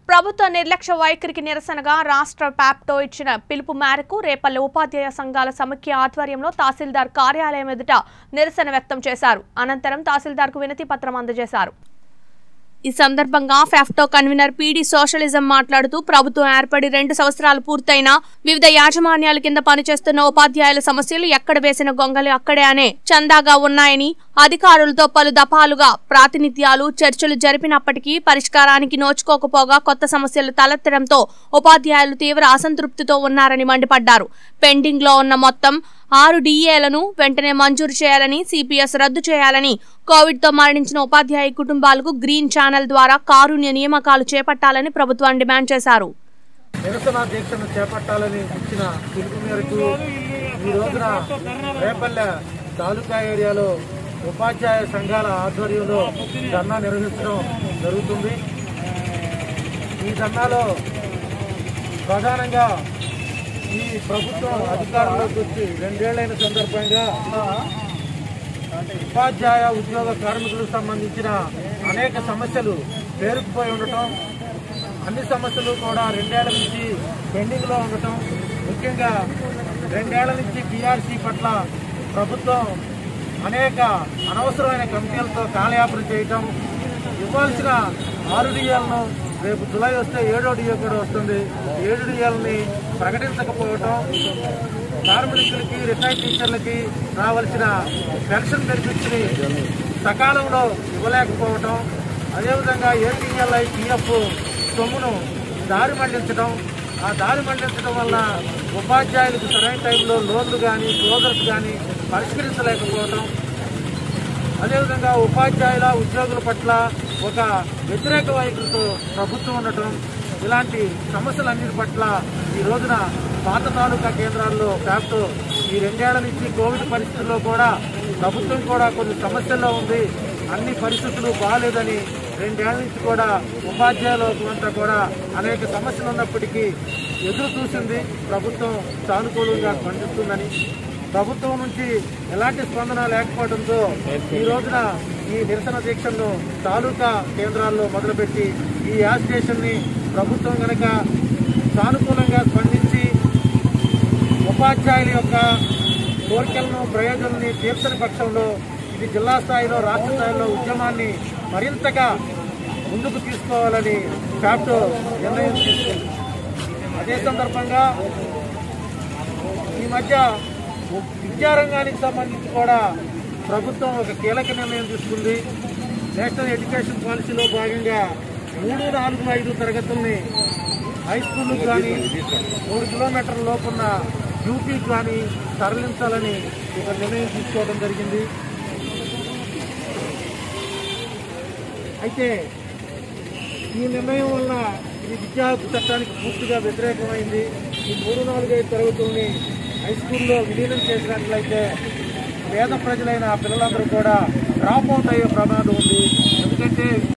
ప్రభుత్వ నిర్లక్ష్య వైఖరికి నిరసనగా రాష్ట్ర ప్యాప్టో ఇచ్చిన పిలుపు మేరకు రేపల్లె ఉపాధ్యాయ సంఘాల సమైక్య ఆధ్వర్యంలో తహసీల్దార్ కార్యాలయం ఎదుట నిరసన వ్యక్తం చేశారు అనంతరం తహసీల్దార్కు వినతి పత్రం అందజేశారు ఈ సందర్భంగా ఫెఫ్టో కన్వీనర్ పీడీ సోషలిజం మాట్లాడుతూ ప్రభుత్వం ఏర్పడి రెండు సంవత్సరాలు పూర్తయినా వివిధ యాజమాన్యాల కింద పనిచేస్తున్న ఉపాధ్యాయుల సమస్యలు ఎక్కడ వేసిన గొంగలి అక్కడే అనే చందాగా ఉన్నాయని అధికారులతో పలు దఫాలుగా ప్రాతినిధ్యాలు చర్చలు జరిపినప్పటికీ పరిష్కారానికి నోచుకోకపోగా కొత్త సమస్యలు తలెత్తడంతో ఉపాధ్యాయులు తీవ్ర అసంతృప్తితో ఉన్నారని మండిపడ్డారు పెండింగ్ లో ఉన్న మొత్తం ఆరు డిఏలను వెంటనే మంజూరు చేయాలని సిపిఎస్ రద్దు చేయాలని కోవిడ్ తో మరణించిన ఉపాధ్యాయ కుటుంబాలకు గ్రీన్ ఛానల్ ద్వారా కారుణ్య నియామకాలు చేపట్టాలని ప్రభుత్వం డిమాండ్ చేశారు నిరసన దీక్షను చేపట్టాలని ఇచ్చిన పిలుపు మేరకు ఈ రోజున రేపల్లె తాలూకా ఏరియాలో ఉపాధ్యాయ సంఘాల ఆధ్వర్యంలో ధర్నా నిర్వహించడం జరుగుతుంది ఈ ధర్నాలో ప్రధానంగా ఈ ప్రభుత్వం అధికారంలోకి వచ్చి రెండేళ్లైన సందర్భంగా ఉపాధ్యాయ ఉద్యోగ కార్మికులకు సంబంధించిన అనేక సమస్యలు పేరుకుపోయి ఉండటం అన్ని సమస్యలు కూడా రెండేళ్ల నుంచి పెండింగ్ లో ఉండటం ముఖ్యంగా రెండేళ్ల నుంచి పీఆర్సీ పట్ల ప్రభుత్వం అనేక అనవసరమైన కమిటీలతో కాలయాపన చేయటం ఇవ్వాల్సిన ఆరు డిఎల్ను రేపు జులై వస్తే ఏడో డిఏ కూడా వస్తుంది ఏడు డిఎల్ని ప్రకటించకపోవటం కార్మికులకి రిటైర్డ్ టీచర్లకి రావాల్సిన పెన్షన్ బెనిఫిట్స్ ని సకాలంలో ఇవ్వలేకపోవటం అదేవిధంగా ఏపీఎల్ఐ పిఎఫ్ సొమ్మును దారి మళ్లించడం ఆ దారి మళ్లించడం వల్ల ఉపాధ్యాయులకు సరైన టైంలో లోన్లు కానీ క్లోజర్స్ కానీ పరిష్కరించలేకపోవటం అదేవిధంగా ఉపాధ్యాయుల ఉద్యోగుల పట్ల ఒక వ్యతిరేక వైఖరితో ప్రభుత్వం ఉండటం ఇలాంటి సమస్యలన్నిటి పట్ల ఈ రోజున పాత తాలూకా కేంద్రాల్లో ఫ్యాక్ట్ ఈ రెండేళ్ల నుంచి కోవిడ్ పరిస్థితుల్లో కూడా ప్రభుత్వం కూడా కొన్ని సమస్యల్లో ఉంది అన్ని పరిస్థితులు బాగాలేదని రెండేళ్ల నుంచి కూడా ఉపాధ్యాయులకు అంతా కూడా అనేక సమస్యలు ఉన్నప్పటికీ ఎదురు చూసింది ప్రభుత్వం సానుకూలంగా స్పందిస్తుందని ప్రభుత్వం నుంచి ఎలాంటి స్పందన లేకపోవడంతో ఈ రోజున ఈ నిరసన దీక్షను తాలూకా కేంద్రాల్లో మొదలుపెట్టి ఈ యాజిటేషన్ ని ప్రభుత్వం కనుక సానుకూలంగా స్పందించి ఉపాధ్యాయుల యొక్క కోరికలను ప్రయోజనాన్ని తీర్చని పక్షంలో ఇది జిల్లా స్థాయిలో రాష్ట్ర స్థాయిలో ఉద్యమాన్ని మరింతగా ముందుకు తీసుకోవాలని ఫ్యాప్టో నిర్ణయం తీసుకుంది అదే సందర్భంగా ఈ మధ్య విద్యారంగానికి సంబంధించి కూడా ప్రభుత్వం ఒక కీలక నిర్ణయం తీసుకుంది నేషనల్ ఎడ్యుకేషన్ పాలసీలో భాగంగా మూడు నాలుగు ఐదు తరగతుల్ని హై స్కూళ్ళకు కానీ మూడు కిలోమీటర్ల లోపున్న యూపీకి కానీ తరలించాలని ఒక నిర్ణయం తీసుకోవడం జరిగింది అయితే ఈ నిర్ణయం వల్ల ఇది విద్యా హక్కు చట్టానికి పూర్తిగా వ్యతిరేకమైంది ఈ మూడు నాలుగు ఐదు తరగతుల్ని హై స్కూల్లో విలీనం చేసినట్లయితే పేద ప్రజలైన ఆ పిల్లలందరూ కూడా డ్రాప్ అవుట్ అయ్యే ప్రమాదం ఉంది ఎందుకంటే